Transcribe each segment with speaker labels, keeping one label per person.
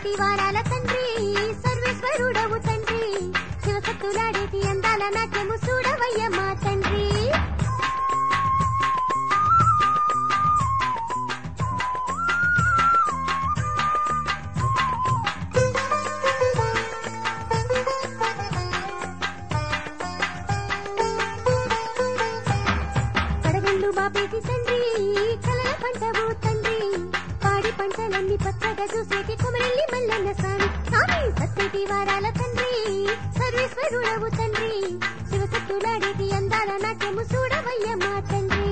Speaker 1: సత్యటి వారాల తండ్రి సర్వేశ్వరుడవు తండ్రి శివసత్తులాడేటి అందాల నాట్యము చూడవయ్య మా తండ్రి కడగండ్లు బాపేటి తండ్రి కలల పంటవు తండ్రి పాడి పంటలన్నీ పచ్చగా చూసేటి కుమరెల్లి మల్లన్న స్వామి స్వామి సత్యటి వారాల తండ్రి సర్వేశ్వరుడవు తండ్రి శివసత్తులాడేటి అందాల నాట్యము చూడవయ్య మా తండ్రి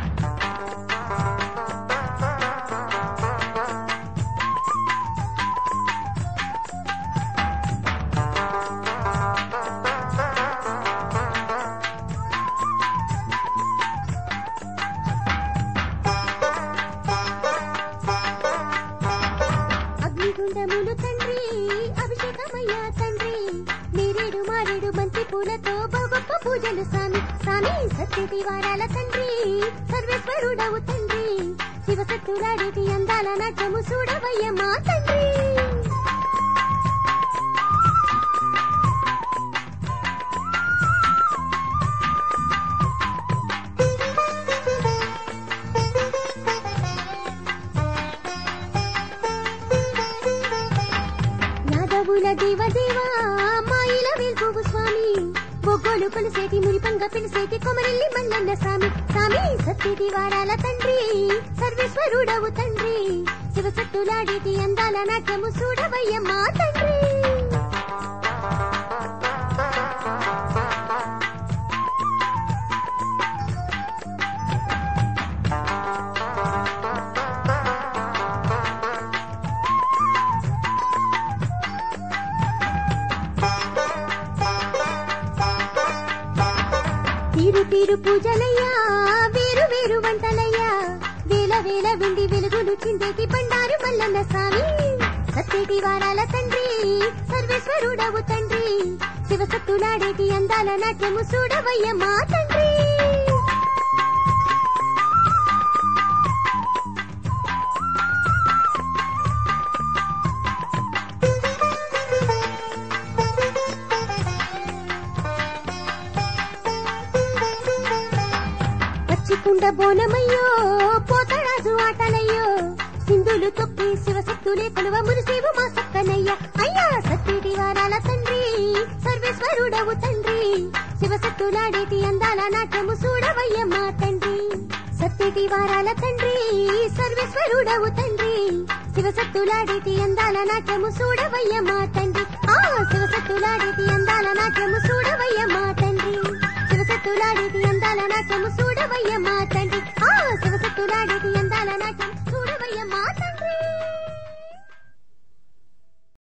Speaker 1: అగ్నిగుండములు తండ్రి అభిషేకమయ్య తండ్రి నేరేడు మారేడు బంతి పూలతో గొప్ప పూజలు స్వామి స్వామి సత్యటి వారాల తండ్రి సర్వేశ్వరుడవు తండ్రి శివసత్తులాడేటి అందాల నాట్యము చూడవయ్య మా తండ్రి యాదవుల దేవ దేవా మాయిల వెల్పువు స్వామి బొగ్గోలు కొలిసేటి మురిపంగ పిలిసేటి కొమరెల్లి మల్లన్న స్వామి స్వామి సత్యటి వారాల తండ్రి సర్వేశ్వరుడవు తండ్రి శివసత్తులాడేటి అందాల నాట్యము చూడవయ్య మా తండ్రి తీరు తీరు పూజలయ్యా వేరు వేరు వంటలయ్యా వేల వేల వెండి వెలుగులు చిందేటి బండారు మల్లన్న స్వామి సత్యటి వారాల తండ్రి సర్వేశ్వరుడవు తండ్రి శివసత్తులాడేటి అందాల నాట్యము చూడవయ్య మా తండ్రి పచ్చికుండ బోనమయ్యో పోతరాజు ఆటలయ్యో సింధులు తొక్కి శివశక్తులే కొలువ మురిసేవు మా సక్కనయ్య అయ్యా సత్యుడి వారాల తండ్రి సర్వేశ్వరుడవు తండ్రి శివశక్తులాడేటి అందాల నాట్యము చూడవయ్య మా తండ్రి సత్యుడి వారాల తండ్రి సర్వేశ్వరుడవు తండ్రి శివశక్తులాడేటి అందాల నాట్యము చూడవయ్య మా తండ్రి ఆ శివశక్తులాడేటి అందాల నాట్యము చూడవయ్య మా తండ్రి శివశక్తులాడేటి అందాల నాట్యము చూడవయ్య మా